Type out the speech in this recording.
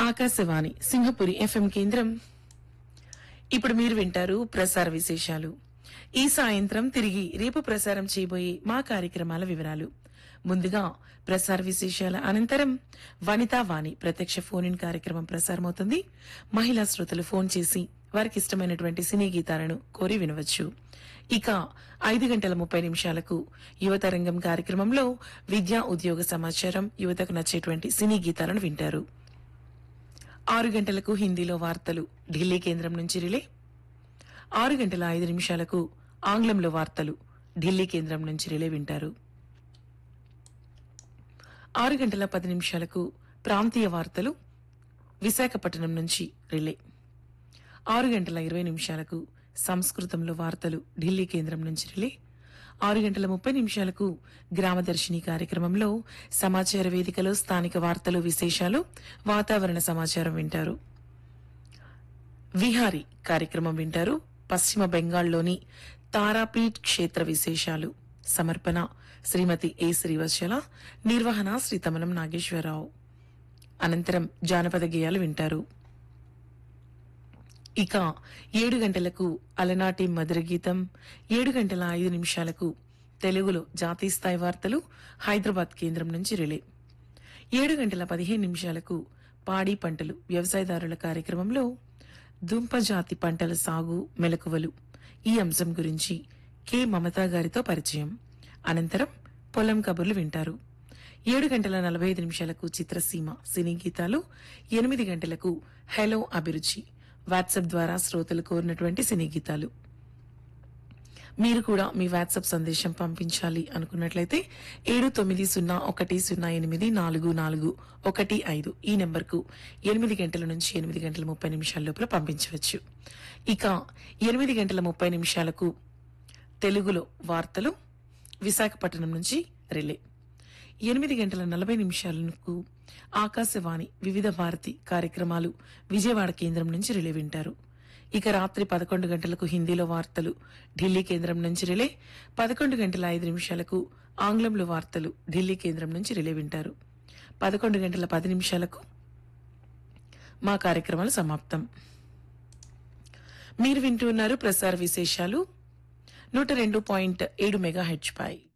Akashvani Simhapuri FM కేంద్రం ఇప్పుడు మీరు వింటారు ప్రసార విశేషాలు ఈ సాయంత్రం తిరిగి రేపు ప్రసారం చేయబోయే మా కార్యక్రమాల వివరాలు ముందుగా ప్రసార విశేషాల అనంతరం వనితా వాణి ప్రత్యక్ష ఫోన్ ఇన్ కార్యక్రమం ప్రసారమవుతుంది మహిళా శ్రోతలు ఫోన్ చేసి వారికి ఇష్టమైనటువంటి సినీ గీతాలను కోరి వినవచ్చు ఇక ఐదు గంటల ముప్పై నిమిషాలకు యువతరంగం కార్యక్రమంలో విద్యా ఉద్యోగ సమాచారం యువతకు నచ్చేటువంటి సినీ గీతాలను వింటారు ఆరు గంటలకు హిందీలో వార్తలు ఢిల్లీ కేంద్రం నుంచి రిలే ఆరు గంటల ఐదు నిమిషాలకు ఆంగ్లంలో వార్తలు ఢిల్లీ కేంద్రం నుంచి రిలే వింటారు ఆరు గంటల పది నిమిషాలకు ప్రాంతీయ వార్తలు విశాఖపట్నం నుంచి రిలే ఆరు గంటల ఇరవై నిమిషాలకు సంస్కృతంలో వార్తలు ఢిల్లీ కేంద్రం నుంచి రిలే ఆరు గంటల ముప్పై నిమిషాలకు గ్రామదర్శిని కార్యక్రమంలో సమాచార వేదికలో స్థానిక వార్తలు విశేషాలు వాతావరణ సమాచారం వింటారు విహారీ కార్యక్రమం వింటారు పశ్చిమ బెంగాల్లోని తారాపీఠ్ క్షేత్ర విశేషాలు సమర్పణ శ్రీమతి ఏ శ్రీవత్సల నిర్వహణ శ్రీ తమనం నాగేశ్వరరావు అనంతరం జానపద గేయాలు వింటారు ఇక ఏడు గంటలకు అలనాటి మధుర గీతం ఏడు గంటల ఐదు నిమిషాలకు తెలుగులో జాతీయ స్థాయి వార్తలు హైదరాబాద్ కేంద్రం నుంచి రిలే ఏడు గంటల పదిహేను నిమిషాలకు పాడి పంటలు వ్యవసాయదారుల కార్యక్రమంలో దుంప జాతి పంటల సాగు మెలకువలు ఈ అంశం గురించి కె మమతా గారితో పరిచయం అనంతరం పొలం కబుర్లు వింటారు ఏడు గంటల నలభై ఐదు నిమిషాలకు చిత్రసీమ సినీ గీతాలు ఎనిమిది గంటలకు హలో అభిరుచి వాట్సాప్ ద్వారా శ్రోతలు కోరినటువంటి సినీ గీతాలు మీరు కూడా మీ వాట్సాప్ సందేశం పంపించాలి అనుకున్నట్లయితే ఏడు తొమ్మిది సున్నా ఒకటి సున్నా ఎనిమిది నాలుగు నాలుగు ఒకటి ఐదు ఈ నెంబర్కు ఎనిమిది గంటల నుంచి ఎనిమిది గంటల ముప్పై నిమిషాల లోపల పంపించవచ్చు ఇక ఎనిమిది గంటల ముప్పై నిమిషాలకు తెలుగులో వార్తలు విశాఖపట్నం నుంచి రిలే ఎనిమిది గంటల నలభై నిమిషాలకు ఆకాశవాణి వివిధ భారతి కార్యక్రమాలు విజయవాడ కేంద్రం నుంచి రిలే వింటారు ఇక రాత్రి పదకొండు గంటలకు హిందీలో వార్తలు ఢిల్లీ కేంద్రం నుంచి రిలే పదకొండు గంటల ఐదు నిమిషాలకు ఆంగ్లంలో వార్తలు ఢిల్లీ కేంద్రం నుంచి రిలే వింటారు పదకొండు గంటల పది నిమిషాలకు మా కార్యక్రమాలు సమాప్తం మీరు వింటూ ఉన్నారు ప్రసార విశేషాలు నూట రెండు పాయింట్ ఏడు మెగా హెచ్ పై